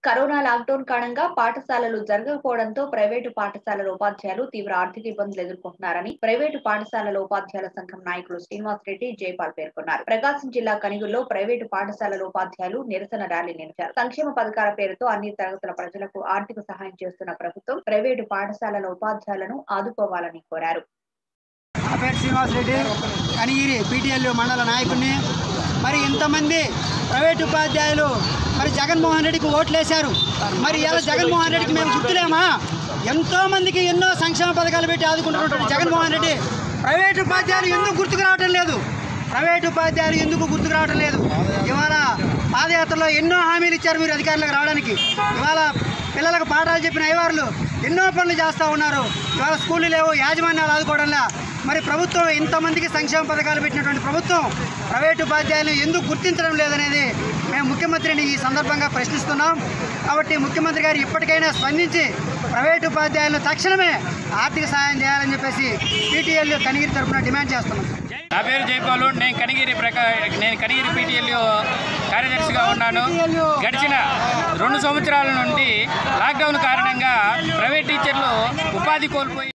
corona lockdown కారణంగా పాఠశాలలు జరగకపోవడంతో private పాఠశాలల ఉపాధ్యాయులు తీవ్ర ఆర్థిక ఇబ్బందులు ఎదుర్కొంటున్నారని ప్రైవేటు పాఠశాలల ఉపాధ్యాయుల సంఘం నాయకులు శ్రీనివాస్ రెడ్డి జైపాల్ పేర్కొన్నారు ప్రకాశం జిల్లా కనిగుల్లో ప్రైవేటు పాఠశాలల ఉపాధ్యాయులు నిరసన ర్యాలీ నిర్వహించారు సంక్షేమ పథకాల పేరుతో అన్ని తరగతుల ప్రజలకు ఆర్థిక సహాయం చేస్తున్న ప్రభుత్వం ప్రైవేటు పాఠశాలల ఉపాధ్యాయులను ఆదుకోవాలని కోరారు నా పేరు శ్రీనివాస్ రెడ్డి కనిగిరి పీటీఎల్ మండల నాయకుడిని మరి ఇంతమంది ప్రైవేట్ ఉపాధ్యాయులు మరి జగన్మోహన్ రెడ్డికి ఓట్లేశారు మరి ఇలా జగన్మోహన్ రెడ్డికి మేము గుర్తులేమా ఎంతో మందికి ఎన్నో సంక్షేమ పథకాలు పెట్టి ఆదుకుంటున్నటువంటి జగన్మోహన్ రెడ్డి ప్రైవేట్ ఉపాధ్యాయులు ఎందుకు గుర్తుకు రావటం లేదు ప్రైవేట్ ఉపాధ్యాయులు ఎందుకు గుర్తుకు రావటం లేదు ఇవాళ పాదయాత్రలో ఎన్నో హామీలు ఇచ్చారు మీరు అధికారులకు రావడానికి ఇవాళ పిల్లలకు పాఠాలు చెప్పిన అయ్యవారులు ఎన్నో పనులు చేస్తూ ఉన్నారు ఇవాళ స్కూళ్ళు లేవు యాజమాన్యాలు ఆదుకోవడంలా మరి ప్రభుత్వం ఇంతమందికి సంక్షేమ పథకాలు పెట్టినటువంటి ప్రభుత్వం ప్రైవేటు ఉపాధ్యాయులను ఎందుకు గుర్తించడం లేదనేది మేము ముఖ్యమంత్రిని ఈ సందర్భంగా ప్రశ్నిస్తున్నాం కాబట్టి ముఖ్యమంత్రి గారు ఇప్పటికైనా స్పందించి ప్రైవేటు ఉపాధ్యాయులను తక్షణమే ఆర్థిక సహాయం చేయాలని చెప్పేసి పీటీఎల్ కనిగిరి తరఫున డిమాండ్ చేస్తున్నాం నా పేరు జైపాలు నేను కనిగిరి ప్రకా నేను కనిగిరి పీటీఎల్ కార్యదర్శిగా ఉన్నాను గడిచిన రెండు సంవత్సరాల నుండి లాక్డౌన్ కారణంగా ప్రైవేట్ టీచర్లు ఉపాధి కోల్పోయి